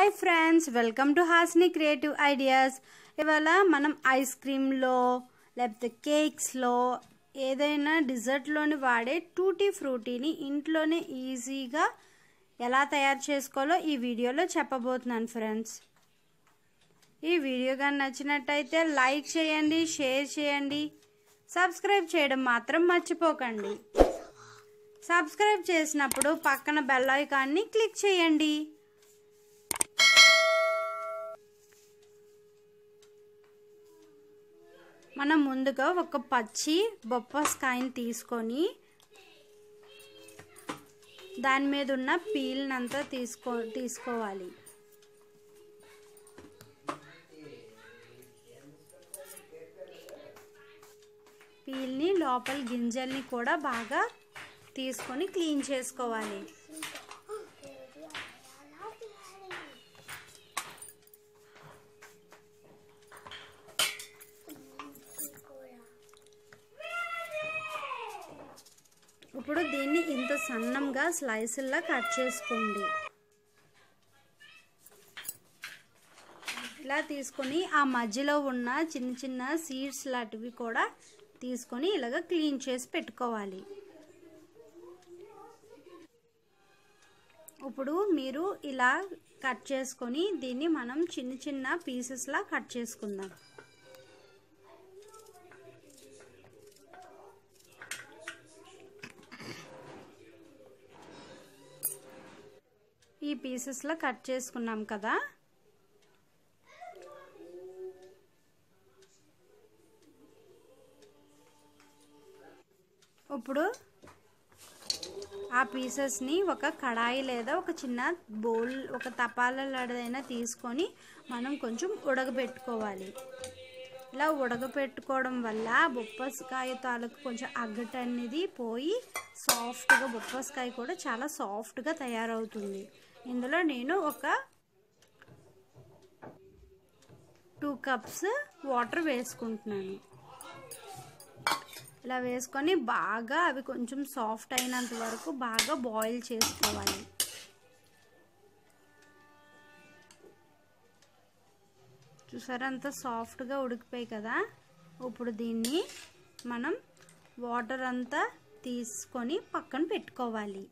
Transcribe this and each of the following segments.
hi friends welcome to Hasni creative ideas ఇవాళ మనం ice క్రీమ్లో లేకపోతే కేక్స్లో ఏదైనా డిజర్ట్లోని వాడే టూటీ ఫ్రూటీని ఇంట్లోనే ఈజీగా ఎలా తయారు చేసుకోవాలో ఈ వీడియోలో చెప్పబోతున్నాను ఫ్రెండ్స్ ఈ వీడియో కానీ నచ్చినట్టయితే లైక్ చేయండి షేర్ చేయండి సబ్స్క్రైబ్ చేయడం మాత్రం మర్చిపోకండి సబ్స్క్రైబ్ చేసినప్పుడు పక్కన బెల్ ఐకాన్ని క్లిక్ చేయండి మనం ముందుగా ఒక పచ్చి బొప్పస్కాయని తీసుకొని దాని మీద ఉన్న పీల్నంతా తీసుకో తీసుకోవాలి పీల్ని లోపల గింజల్ని కూడా బాగా తీసుకొని క్లీన్ చేసుకోవాలి ఇప్పుడు దీన్ని ఇంత సన్నంగా స్లైసుల్లా కట్ చేసుకోండి ఇలా తీసుకొని ఆ మధ్యలో ఉన్న చిన్న చిన్న సీడ్స్ లాంటివి కూడా తీసుకొని ఇలాగ క్లీన్ చేసి పెట్టుకోవాలి ఇప్పుడు మీరు ఇలా కట్ చేసుకొని దీన్ని మనం చిన్న చిన్న పీసెస్లా కట్ చేసుకుందాం ఈ పీసెస్లో కట్ చేసుకున్నాం కదా ఇప్పుడు ఆ పీసెస్ని ఒక కడాయి లేదా ఒక చిన్న బౌల్ ఒక తపాలైనా తీసుకొని మనం కొంచెం ఉడకబెట్టుకోవాలి ఇలా ఉడకపెట్టుకోవడం వల్ల బొప్పస్కాయ తాలూకు కొంచెం అగ్గట అనేది పోయి సాఫ్ట్గా బొప్పస్కాయ కూడా చాలా సాఫ్ట్గా తయారవుతుంది ఇందులో నేను ఒక టూ కప్స్ వాటర్ వేసుకుంటున్నాను ఇలా వేసుకొని బాగా అవి కొంచెం సాఫ్ట్ అయినంత వరకు బాగా బాయిల్ చేసుకోవాలి చూసారా అంత సాఫ్ట్గా ఉడికిపోయి కదా ఇప్పుడు దీన్ని మనం వాటర్ అంతా తీసుకొని పక్కన పెట్టుకోవాలి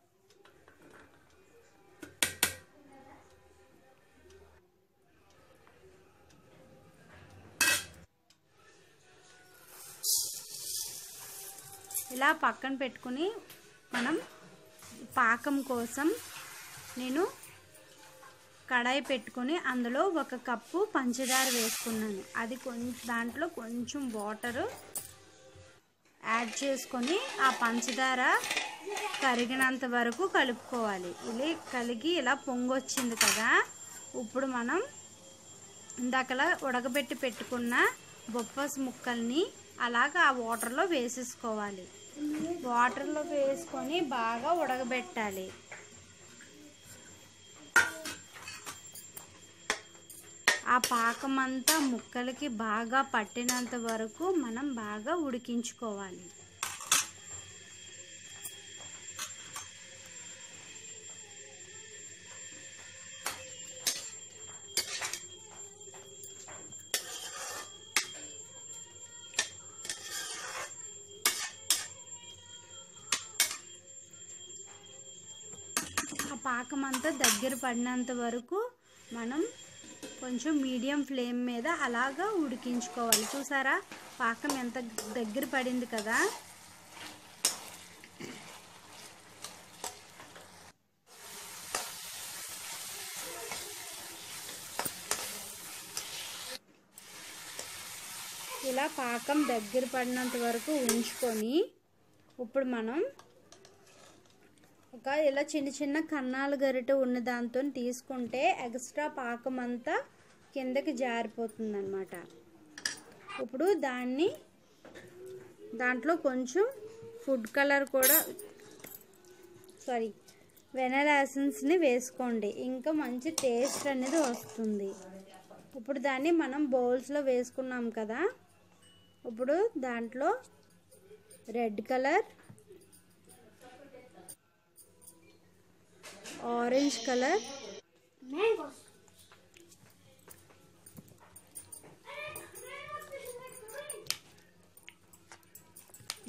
ఇలా పక్కన పెట్టుకుని మనం పాకం కోసం నేను కడాయి పెట్టుకొని అందులో ఒక కప్పు పంచదార వేసుకున్నాను అది కొంచెం దాంట్లో కొంచెం వాటరు యాడ్ చేసుకొని ఆ పంచదార కరిగినంత వరకు కలుపుకోవాలి ఇలా కలిగి ఇలా పొంగొచ్చింది కదా ఇప్పుడు మనం ఇందాకలా ఉడకబెట్టి పెట్టుకున్న బొప్పస్ ముక్కల్ని అలాగ ఆ వాటర్లో వేసేసుకోవాలి వాటర్లో వేసుకొని బాగా ఉడకబెట్టాలి ఆ పాకం అంతా ముక్కలకి బాగా పట్టినంత వరకు మనం బాగా ఉడికించుకోవాలి ఆ పాకం అంతా దగ్గర పడినంత వరకు మనం కొంచెం మీడియం ఫ్లేమ్ మీద అలాగా ఉడికించుకోవాలి చూసారా పాకం ఎంత దగ్గర పడింది కదా ఇలా పాకం దగ్గర పడినంత వరకు ఉంచుకొని ఇప్పుడు మనం ఒక ఇలా చిన్న చిన్న కన్నాలు గరిట ఉన్న దాంతో తీసుకుంటే ఎక్స్ట్రా పాకం అంతా కిందకి జారిపోతుంది అనమాట ఇప్పుడు దాన్ని దాంట్లో కొంచెం ఫుడ్ కలర్ కూడా సారీ వెనల్ ఎసెన్స్ని వేసుకోండి ఇంకా మంచి టేస్ట్ అనేది వస్తుంది ఇప్పుడు దాన్ని మనం బౌల్స్లో వేసుకున్నాం కదా ఇప్పుడు దాంట్లో red colour orange colour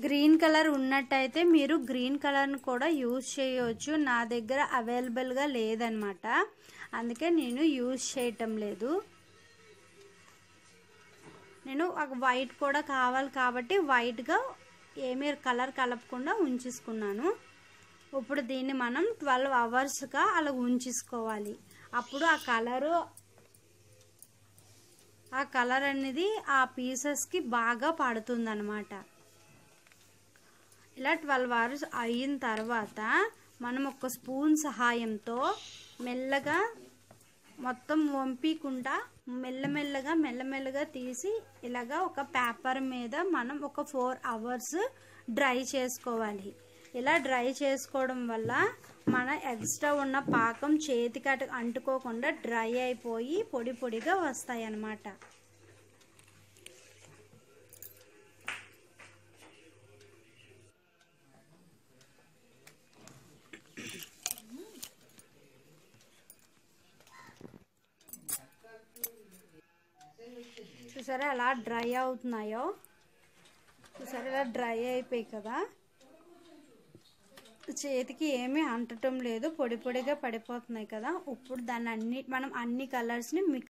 green colour ఉన్నట్టయితే మీరు గ్రీన్ కలర్ని కూడా యూజ్ చేయవచ్చు నా దగ్గర అవైలబుల్గా లేదనమాట అందుకే నేను యూజ్ చేయటం లేదు నేను ఒక వైట్ కూడా కావాలి కాబట్టి వైట్గా ఏమీ కలర్ కలపకుండా ఉంచేసుకున్నాను ఇప్పుడు దీన్ని మనం ట్వెల్వ్ అవర్స్గా అలా ఉంచేసుకోవాలి అప్పుడు ఆ కలరు ఆ కలర్ అనేది ఆ పీసెస్కి బాగా పడుతుందన్నమాట ఇలా ట్వెల్వ్ అవర్స్ అయిన తర్వాత మనం ఒక స్పూన్ సహాయంతో మెల్లగా మొత్తం వంపీకుండా మెల్లమెల్లగా మెల్లమెల్లగా తీసి ఇలాగా ఒక పేపర్ మీద మనం ఒక ఫోర్ అవర్స్ డ్రై చేసుకోవాలి ఇలా డ్రై చేసుకోవడం వల్ల మన ఎక్స్ట్రా ఉన్న పాకం చేతికి అటు అంటుకోకుండా డ్రై అయిపోయి పొడి పొడిగా వస్తాయి అన్నమాట చూసారా ఎలా డ్రై అవుతున్నాయో చూసారా ఇలా డ్రై అయిపోయి కదా చేతికి ఏమీ అంటటం లేదు పొడి పొడిగా పడిపోతున్నాయి కదా ఇప్పుడు దాన్ని అన్ని మనం అన్ని కలర్స్ని మిక్స్